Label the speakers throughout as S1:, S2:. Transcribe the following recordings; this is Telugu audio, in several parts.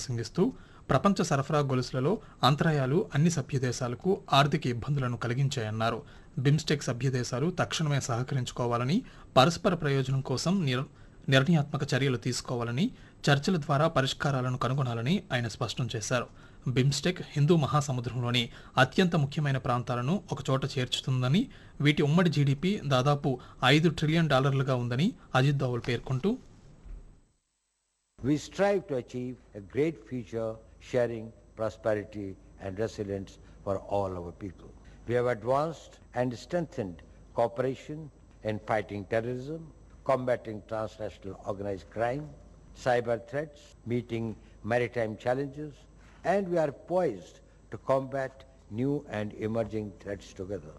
S1: ప్రసంగిస్తూ ప్రపంచ సరఫరా గొలుసులలో అంతరాయాలు అన్ని సభ్య దేశాలకు ఆర్థిక ఇబ్బందులను కలిగించాయన్నారు బిమ్స్టెక్ సభ్య దేశాలు తక్షణమే సహకరించుకోవాలని పరస్పర ప్రయోజనం కోసం నిర్ నిర్ణయాత్మక చర్యలు తీసుకోవాలని చర్చల ద్వారా పరిష్కారాలను కనుగొనాలని ఆయన స్పష్టం చేశారు బిమ్స్టెక్ హిందూ మహాసముద్రంలోని అత్యంత ముఖ్యమైన ప్రాంతాలను ఒకచోట చేర్చుతుందని వీటి ఉమ్మడి జీడిపి దాదాపు ఐదు ట్రిలియన్ డాలర్లుగా ఉందని అజిత్ దోవల్ పేర్కొంటూ
S2: We strive to achieve a great future, sharing prosperity and resilience for all our people. We have advanced and strengthened cooperation in fighting terrorism, combating transnational organized crime, cyber threats, meeting maritime challenges, and we are poised to combat new and emerging threats together.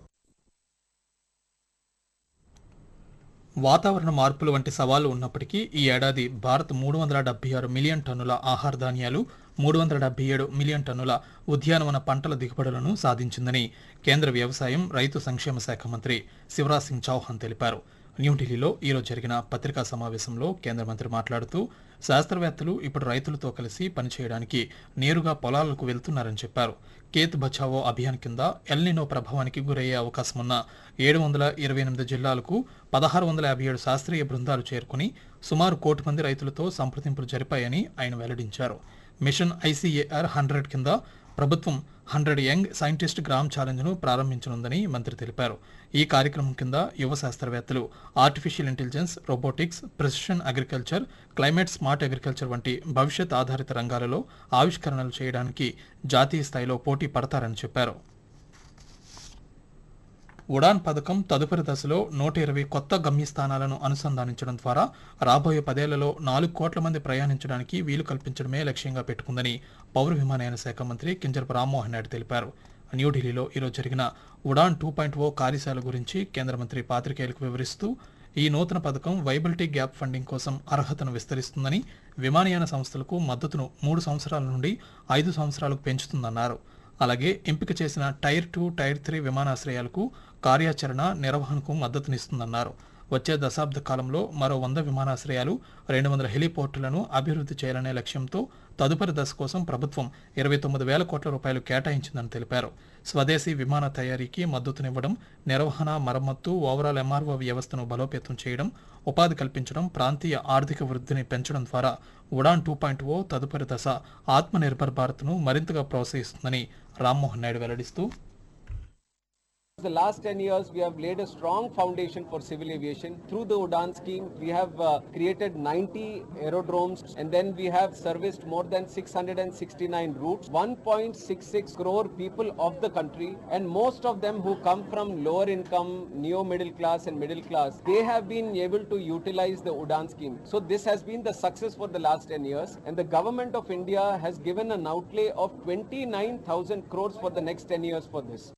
S1: వాతావరణ మార్పులు వంటి సవాళ్లు ఉన్నప్పటికీ ఈ ఏడాది భారత్ మూడు వందల డెబ్బై ఆరు మిలియన్ టన్నుల ఆహార ధాన్యాలు మూడు వందల డెబ్బై ఏడు మిలియన్ టన్నుల ఉద్యానవన పంటల దిగుబడులను సాధించిందని కేంద్ర వ్యవసాయం రైతు సంక్షేమ శాఖ మంత్రి శివరాజ్ సింగ్ చౌహాన్ తెలిపారు న్యూఢిల్లీలో ఈరోజు జరిగిన పత్రికా సమావేశంలో కేంద్ర మంత్రి మాట్లాడుతూ శాస్త్రవేత్తలు ఇప్పుడు రైతులతో కలిసి పనిచేయడానికి నేరుగా పొలాలకు వెళ్తున్నారని చెప్పారు కేత్ బచావో అభియాన్ కింద ఎల్నినో ప్రభావానికి గురయ్యే అవకాశం ఉన్న ఏడు వందల ఇరవై ఎనిమిది జిల్లాలకు పదహారు వందల యాభై ఏడు శాస్త్రీయ బృందాలు చేరుకుని సుమారు కోటి మంది రైతులతో సంప్రదింపులు జరిపాయని ఆయన వెల్లడించారు మిషన్ ఐసీఏఆర్ హండ్రెడ్ కింద ప్రభుత్వం హండ్రెడ్ యంగ్ సైంటిస్ట్ గ్రామ్ ఛాలెంజ్ను ప్రారంభించనుందని మంత్రి తెలిపారు ఈ కార్యక్రమం కింద యువ శాస్త్రవేత్తలు artificial intelligence robotics precision agriculture climate smart agriculture వంటి భవిష్యత్ ఆధారిత రంగాలలో ఆవిష్కరణలు చేయడానికి జాతీయ స్థాయిలో పోటీ పడతారని చెప్పారు ఉడాన్ పథకం తదుపరి దశలో నూట ఇరవై కొత్త గమ్యస్థానాలను అనుసంధానించడం ద్వారా రాబోయే పదేళ్లలో నాలుగు కోట్ల మంది ప్రయాణించడానికి వీలు కల్పించడమే లక్ష్యంగా పెట్టుకుందని పౌర విమానయాన శాఖ మంత్రి కింజరపు రామ్మోహన్ నాయుడు తెలిపారు న్యూఢిల్లీలో ఈరోజు జరిగిన ఉడాన్ టూ పాయింట్ ఓ కార్యశాల గురించి కేంద్ర మంత్రి పాత్రికేయులకు వివరిస్తూ ఈ నూతన పథకం వైబిలిటీ గ్యాప్ ఫండింగ్ కోసం అర్హతను విస్తరిస్తుందని విమానయాన సంస్థలకు మద్దతును మూడు సంవత్సరాల నుండి ఐదు సంవత్సరాలకు పెంచుతుందన్నారు అలాగే ఎంపిక చేసిన టైర్ టూ టైర్ త్రీ విమానాశ్రయాలకు కార్యాచరణ నిర్వహణకు మద్దతునిస్తుందన్నారు వచ్చే దశాబ్ద కాలంలో మరో వంద విమానాశ్రయాలు రెండు వందల హెలిపోర్టులను అభివృద్ధి చేయాలనే లక్ష్యంతో తదుపరి దశ కోసం ప్రభుత్వం ఇరవై తొమ్మిది వేల కోట్ల రూపాయలు కేటాయించిందని తెలిపారు స్వదేశీ విమాన తయారీకి మద్దతునివ్వడం నిర్వహణ మరమ్మత్తు ఓవరాల్ ఎంఆర్ఓ వ్యవస్థను బలోపేతం చేయడం ఉపాధి కల్పించడం ప్రాంతీయ ఆర్థిక వృద్ధిని పెంచడం ద్వారా ఉడాన్ టూ పాయింట్ ఓ తదుపరి దశ ఆత్మనిర్భర్ భారత్ను మరింతగా ప్రోత్సహిస్తుందని రామ్మోహన్ నాయుడు వెల్లడిస్తూ
S3: The last 10 years, we have laid a strong foundation for civil aviation. Through the UDAN scheme, we have uh, created 90 aerodromes and then we have serviced more than 669 routes, 1.66 crore people of the country and most of them who come from lower income, neo-middle class and middle class, they have been able to utilize the UDAN scheme. So this has been the success for the last 10 years and the government of India has given an outlay of 29,000 crores for the next 10 years for this.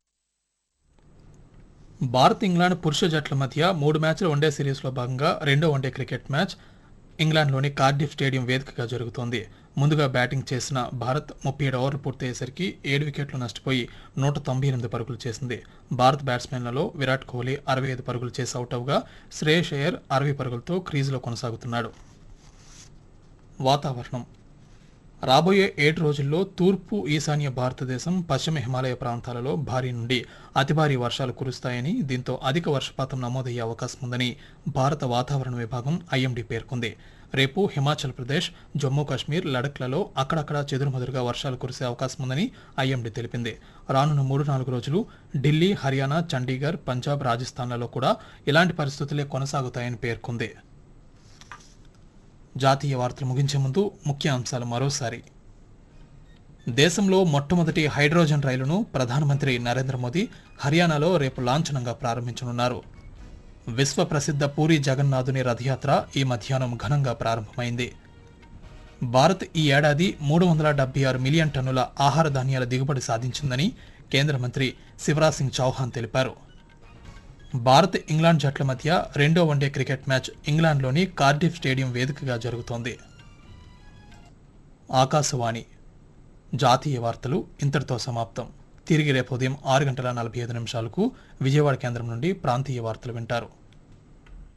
S1: Bharat England పురుష జట్ల మధ్య మూడు మ్యాచ్ల వన్డే సిరీస్లో భాగంగా రెండో వన్డే క్రికెట్ మ్యాచ్ ఇంగ్లాండ్లోని కార్డిఫ్ స్టేడియం వేదికగా జరుగుతోంది ముందుగా బ్యాటింగ్ చేసిన భారత్ ముప్పై ఏడు ఓవర్లు పూర్తయ్యేసరికి ఏడు వికెట్లు నష్టపోయి నూట తొంభై ఎనిమిది పరుగులు చేసింది భారత్ బ్యాట్స్మెన్లలో విరాట్ కోహ్లీ అరవై ఐదు పరుగులు చేసి అవుట్ అవగా శ్రేయస్ అయ్యర్ అరవై పరుగులతో క్రీజులో కొనసాగుతున్నాడు వాతావరణం రాబోయే ఏడు రోజుల్లో తూర్పు ఈశాన్య భారతదేశం పశ్చిమ హిమాలయ ప్రాంతాలలో భారీ నుండి అతి భారీ వర్షాలు కురుస్తాయని దీంతో అధిక వర్షపాతం నమోదయ్యే అవకాశం ఉందని భారత వాతావరణ విభాగం ఐఎండీ పేర్కొంది రేపు హిమాచల్ ప్రదేశ్ జమ్మూ కాశ్మీర్ లడఖ్లలో అక్కడక్కడ చెదురుమదురుగా వర్షాలు కురిసే అవకాశం ఉందని ఐఎండీ తెలిపింది రానున్న మూడు నాలుగు రోజులు ఢిల్లీ హర్యానా చండీగఢ్ పంజాబ్ రాజస్థాన్లలో కూడా ఇలాంటి పరిస్థితులే కొనసాగుతాయని పేర్కొంది జాతీయ వార్తలు ముగించే ముందు ముఖ్య అంశాలు మరోసారి దేశంలో మొట్టమొదటి హైడ్రోజన్ రైలును ప్రధానమంత్రి నరేంద్ర మోదీ హర్యానాలో రేపు లాంఛనంగా ప్రారంభించనున్నారు విశ్వ ప్రసిద్ధ పూరి జగన్నాథుని రథయాత్ర ఈ మధ్యాహ్నం ఘనంగా ప్రారంభమైంది భారత్ ఈ ఏడాది మూడు వందల డెబ్బై ఆరు మిలియన్ టన్నుల ఆహార ధాన్యాల దిగుబడి సాధించిందని కేంద్ర మంత్రి శివరాజ్ సింగ్ చౌహాన్ తెలిపారు భారత్ ఇంగ్లాండ్ జట్ల మధ్య రెండో వన్డే క్రికెట్ మ్యాచ్ ఇంగ్లాండ్లోని కార్డిఫ్ స్టేడియం వేదికగా జరుగుతోంది ఆకాశవాణి జాతీయ వార్తలు ఇంతటితో సమాప్తం తిరిగి రేపు ఉదయం ఆరు గంటల నలభై ఐదు నిమిషాలకు విజయవాడ కేంద్రం నుండి ప్రాంతీయ వార్తలు వింటారు